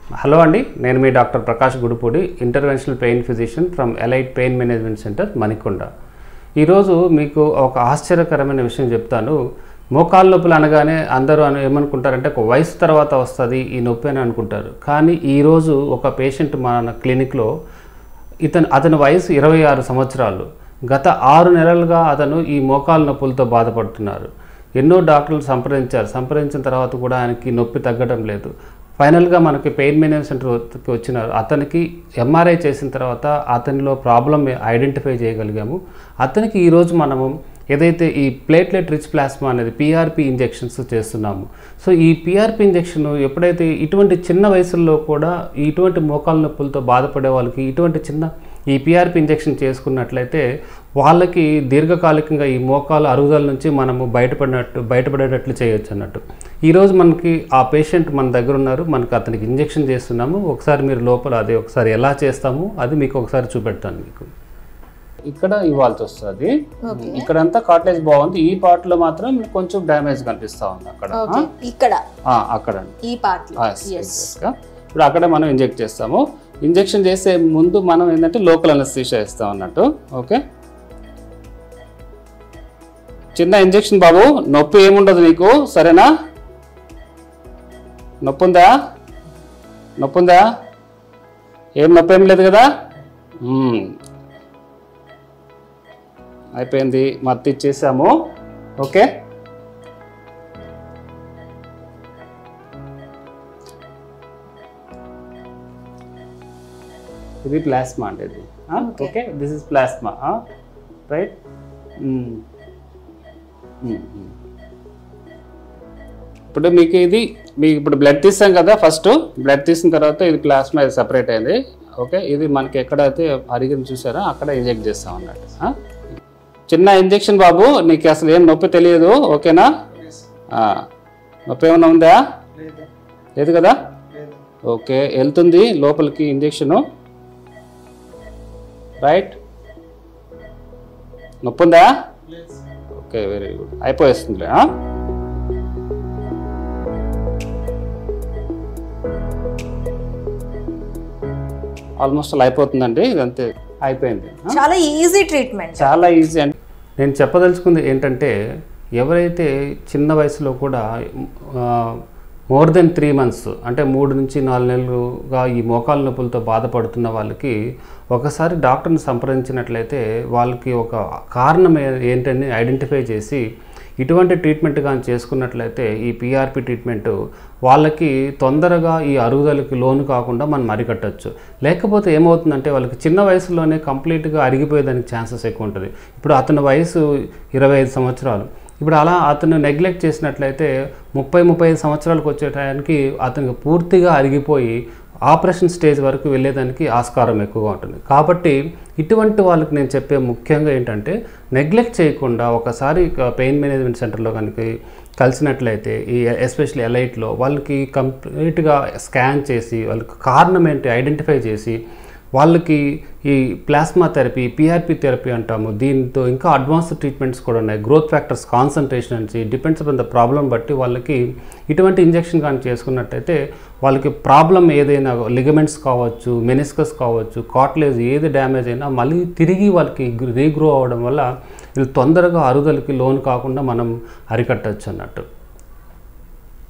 Hello అండి నేను మీ doctor Prakash Gudipudi interventional pain physician from elite pain management centre Manikonda ఈరోజు మీకు ఒక ఆశ్చర్యకరమైన విషయం చెప్తాను మోకాళ్ళ నొప్పులు అనగానే అందరూ అను ఏమనుకుంటారంటే ఒక వయసు తర్వాత వస్తుంది ఈ నొప్పి అని అనుకుంటారు కానీ ఈరోజు ఒక పేషెంట్ మన క్లినిక్లో ఇతను అతని వయసు ఇరవై ఆరు సంవత్సరాలు గత ఆరు నెలలుగా అతను ఈ మోకాలు నొప్పులతో బాధపడుతున్నారు ఎన్నో డాక్టర్లు సంప్రదించారు సంప్రదించిన తర్వాత కూడా ఆయనకి నొప్పి తగ్గడం లేదు ఫైనల్గా మనకి పెయిన్ మేనేజ్ సెంటర్కి వచ్చినారు అతనికి ఎంఆర్ఐ చేసిన తర్వాత అతనిలో ప్రాబ్లం ఐడెంటిఫై చేయగలిగాము అతనికి ఈరోజు మనము ఏదైతే ఈ ప్లేట్లెట్ రిచ్ ప్లాస్మా అనేది పిఆర్పి ఇంజెక్షన్స్ చేస్తున్నాము సో ఈ పిఆర్పి ఇంజెక్షన్ ఎప్పుడైతే ఇటువంటి చిన్న వయసుల్లో కూడా ఇటువంటి మోకాలు నొప్పులతో బాధపడే వాళ్ళకి ఇటువంటి చిన్న ఈ పిఆర్పి ఇంజెక్షన్ చేసుకున్నట్లయితే వాళ్ళకి దీర్ఘకాలికంగా ఈ మోకాలు అరుగుదల నుంచి మనము బయటపడినట్టు బయటపడేటట్లు చేయొచ్చు అన్నట్టు ఈరోజు మనకి ఆ పేషెంట్ మన దగ్గర ఉన్నారు మనకి అతనికి ఇంజెక్షన్ చేస్తున్నాము ఒకసారి మీరు లోపల అదే ఒకసారి ఎలా చేస్తాము అది మీకు ఒకసారి చూపెడతాను మీకు ఇక్కడ ఇవ్వాల్సి వస్తుంది ఇక్కడంతా కాటేజ్ బాగుంది ఈ part లో మాత్రం కొంచెం డ్యామేజ్ కనిపిస్తా ఉంది అక్కడ ఓకే ఇక్కడ ఆ, అక్కడ ఈ పార్ట్ ఆ, yes, yes. ఇప్పుడు అక్కడే మనం ఇంజెక్ట్ చేస్తాము ఇంజెక్షన్ చేసే ముందు మనం ఏంటంటే లోకల్ అనస్థీషియా ఇస్తాం అన్నట్టు ఓకే చిన్న ఇంజెక్షన్ బాబు నొప్పి ఏముండదు నీకు సరేనా నొప్పి ఉందా నొప్పి ఉందా ఏం నొప్పి ఏం లేదు కదా మ్మ్. అయిపోయింది మత్తు ఇచ్చేసాము ఓకే ఇది ప్లాస్మా అండి ఇది okay this is plasma right ఇప్పుడు మీకు ఇది మీకు ఇప్పుడు బ్లడ్ తీసాం కదా ఫస్ట్ బ్లడ్ తీసిన తర్వాత ఇది ప్లాస్మా ఇది సపరేట్ అయింది ఓకే ఇది మనకి ఎక్కడైతే అరిగిన చూసారో అక్కడ ఇంజెక్ట్ చేస్తాం అన్నట్టు ఆ? చిన్న ఇంజెక్షన్ బాబు నీకు అసలు ఏం నొప్పి తెలియదు ఓకేనా ఆ. నొప్పి ఏమైనా ఉందా లేదు కదా ఓకే వెళ్తుంది లోపలికి ఇంజెక్షను రైట్ నొప్పి ఉందా ఓకే వెరీ గుడ్ అయిపోయేస్తుంది ఆల్మోస్ట్ అలా అయిపోతుందండి ఇదంతే అయిపోయింది ఆ? చాలా ఈజీ ట్రీట్మెంట్ చాలా ఈజీ అండి నేను చెప్పదలుచుకుంది ఏంటంటే ఎవరైతే చిన్న వయసులో కూడా మోర్ దెన్ త్రీ మంత్స్ అంటే మూడు నుంచి నాలుగు నెలలుగా ఈ మోకాలు నొప్పులతో బాధపడుతున్న వాళ్ళకి ఒకసారి డాక్టర్ని సంప్రదించినట్లయితే వాళ్ళకి ఒక కారణం ఏ- ఏంటని ఐడెంటిఫై చేసి ఇటువంటి ట్రీట్మెంట్ కానీ చేసుకున్నట్లయితే ఈ పిఆర్పి ట్రీట్మెంట్ వాళ్ళకి తొందరగా ఈ అరుగుదలకి లోను కాకుండా మనం అరికట్టచ్చు లేకపోతే ఏమవుతుందంటే వాళ్ళకి చిన్న వయసులోనే కంప్లీట్గా అరిగిపోయేదానికి ఛాన్సెస్ ఎక్కువ ఉంటుంది ఇప్పుడు అతని వయసు ఇరవై ఐదు సంవత్సరాలు ఇప్పుడు అలా అతను నెగ్లెక్ట్ చేసినట్లయితే ముప్పై ముప్పై ఐదు సంవత్సరాలకు వచ్చే టయానికి అతనికి పూర్తిగా అరిగిపోయి ఆపరేషన్ స్టేజ్ వరకు వెళ్ళేదానికి ఆస్కారం ఎక్కువగా ఉంటుంది కాబట్టి ఇటువంటి వాళ్ళకి నేను చెప్పే ముఖ్యంగా ఏంటంటే నెగ్లెక్ట్ చేయకుండా ఒకసారి పెయిన్ మేనేజ్మెంట్ సెంటర్లో కనుక కలిసినట్లయితే ఈ ఎస్పెషల్లీ ఎలైట్లో వాళ్ళకి కంప్లీట్గా స్కాన్ చేసి వాళ్ళకి కారణం ఏంటి ఐడెంటిఫై చేసి వాళ్ళకి ఈ ప్లాస్మా థెరపీ పిఆర్పి థెరపీ అంటాము దీంతో ఇంకా అడ్వాన్స్డ్ ట్రీట్మెంట్స్ కూడా ఉన్నాయి గ్రోత్ ఫ్యాక్టర్స్ కాన్సన్ట్రేషన్ నుంచి డిపెండ్స్ అపాన్ ద ప్రాబ్లం బట్టి వాళ్ళకి ఇటువంటి ఇంజెక్షన్ కానీ చేసుకున్నట్టయితే వాళ్ళకి ప్రాబ్లం ఏదైనా లిగమెంట్స్ కావచ్చు మెనిస్కస్ కావచ్చు కాట్లేజ్ ఏది డ్యామేజ్ అయినా మళ్ళీ తిరిగి వాళ్ళకి రీగ్రో అవ్వడం వల్ల వీళ్ళు తొందరగా అరుదలకి లోన్ కాకుండా మనం అరికట్టచ్చు అన్నట్టు